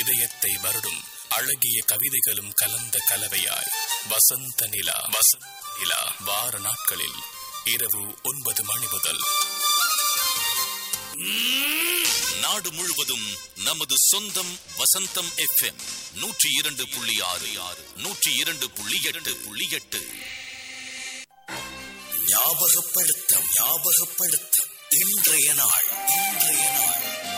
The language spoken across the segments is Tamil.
இதயத்தை வருடும் அழகிய கவிதைகளும் கலந்த கலவையாய் வசந்த நிலா வசந்த நிலா வார நாட்களில் இரவு ஒன்பது மணி முதல் நாடு முழுவதும் நமது சொந்தம் வசந்தம் எஃப்எம் நூற்றி இரண்டு புள்ளி ஆறு ஆறு நூற்றி இரண்டு புள்ளி எட்டு புள்ளி எட்டு ஞாபகப்படுத்த ஞாபகப்படுத்த இன்றைய நாள் இன்றைய நாள்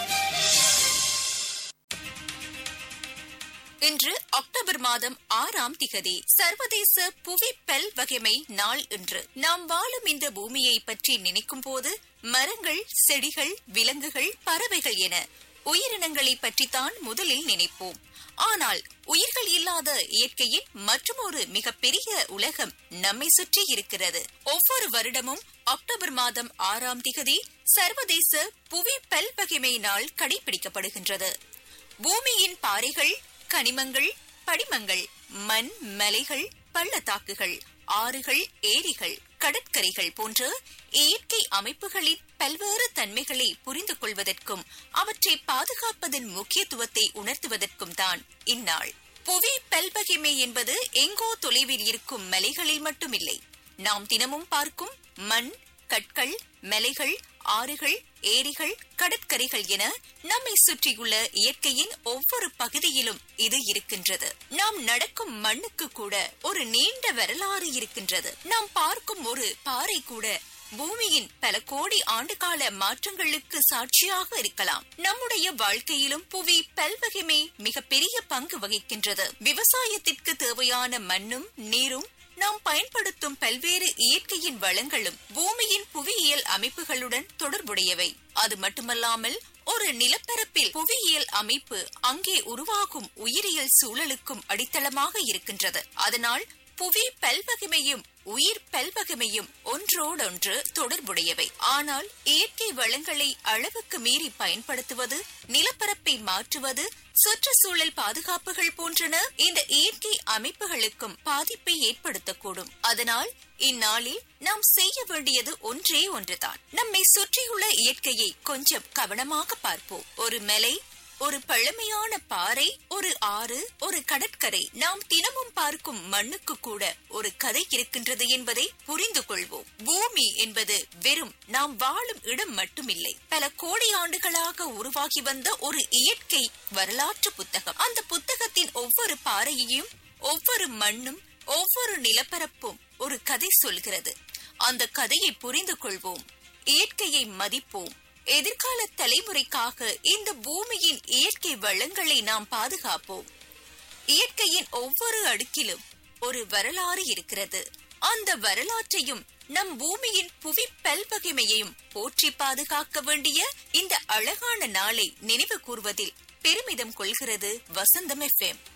இன்று அக்டோபர் மாதம் ஆறாம் திகதி சர்வதேச புவி பெல் வகைமை நாள் இன்று நாம் வாழும் இந்த பூமியை பற்றி நினைக்கும் போது மரங்கள் செடிகள் விலங்குகள் பறவைகள் என உயிரினங்களை பற்றித்தான் முதலில் நினைப்போம் ஆனால் உயிர்கள் இல்லாத இயற்கையின் மற்றுமொரு மிகப்பெரிய உலகம் நம்மை சுற்றி இருக்கிறது ஒவ்வொரு வருடமும் அக்டோபர் மாதம் ஆறாம் திகதி சர்வதேச புவி பல்வகைமை நாள் கடைபிடிக்கப்படுகின்றது பூமியின் பாறைகள் கனிமங்கள் படிமங்கள் மண் மலைகள் பள்ளத்தாக்குகள் ஆறுகள் ஏரிகள் கடற்கரைகள் போன்ற இயற்கை அமைப்புகளின் பல்வேறு தன்மைகளை புரிந்து கொள்வதற்கும் அவற்றை பாதுகாப்பதன் முக்கியத்துவத்தை உணர்த்துவதற்கும் தான் இந்நாள் புவி பல்வகைமை என்பது எங்கோ தொலைவில் இருக்கும் மலைகளில் மட்டுமில்லை நாம் தினமும் பார்க்கும் மண் கற்கள் மலைகள் ஆறுகள் ஏரிகள் கடற்கரைகள் என நம்மை சுற்றியுள்ள இயற்கையின் ஒவ்வொரு பகுதியிலும் இது இருக்கின்றது நாம் நடக்கும் மண்ணுக்கு கூட ஒரு நீண்ட வரலாறு இருக்கின்றது நாம் பார்க்கும் ஒரு பாறை கூட பூமியின் பல கோடி ஆண்டுகால மாற்றங்களுக்கு சாட்சியாக இருக்கலாம் நம்முடைய வாழ்க்கையிலும் புவி பல்வகைமை மிகப்பெரிய பங்கு வகிக்கின்றது விவசாயத்திற்கு தேவையான மண்ணும் நீரும் நாம் பயன்படுத்தும் பல்வேறு இயற்கையின் வளங்களும் பூமியின் புவியியல் அமைப்புகளுடன் தொடர்புடையவை அது மட்டுமல்லாமல் ஒரு நிலப்பரப்பில் புவியியல் அமைப்பு அங்கே உருவாகும் உயிரியல் சூழலுக்கும் அடித்தளமாக இருக்கின்றது அதனால் புவி பல்வகைமையும் உயிர் பல்வகைமையும் ஒன்றோடொன்று தொடர்புடையவை ஆனால் இயற்கை வளங்களை அளவுக்கு மீறி பயன்படுத்துவது நிலப்பரப்பை மாற்றுவது சுற்றுச்சூழல் பாதுகாப்புகள் போன்றன இந்த இயற்கை அமைப்புகளுக்கும் பாதிப்பை ஏற்படுத்தக்கூடும் அதனால் இந்நாளில் நாம் செய்ய வேண்டியது ஒன்றே ஒன்றுதான் நம்மை சுற்றியுள்ள இயற்கையை கொஞ்சம் கவனமாக பார்ப்போம் ஒரு மலை ஒரு பழமையான பாறை ஒரு ஆறு ஒரு கடற்கரை நாம் தினமும் பார்க்கும் மண்ணுக்கு கூட ஒரு கதை இருக்கின்றது என்பதை புரிந்து கொள்வோம் பூமி என்பது வெறும் நாம் வாழும் இடம் மட்டுமில்லை பல கோடி ஆண்டுகளாக உருவாகி வந்த ஒரு இயற்கை வரலாற்று புத்தகம் அந்த புத்தகத்தின் ஒவ்வொரு பாறையையும் ஒவ்வொரு மண்ணும் ஒவ்வொரு நிலப்பரப்பும் ஒரு கதை சொல்கிறது அந்த கதையை புரிந்து கொள்வோம் இயற்கையை மதிப்போம் எதிர்கால தலைமுறைக்காக இந்த பூமியின் இயற்கை வளங்களை நாம் பாதுகாப்போம் இயற்கையின் ஒவ்வொரு அடுக்கிலும் ஒரு வரலாறு இருக்கிறது அந்த வரலாற்றையும் நம் பூமியின் புவி பல்வகைமையையும் போற்றி பாதுகாக்க வேண்டிய இந்த அழகான நாளை நினைவு கூர்வதில் பெருமிதம் கொள்கிறது வசந்தம் எஃப்எம்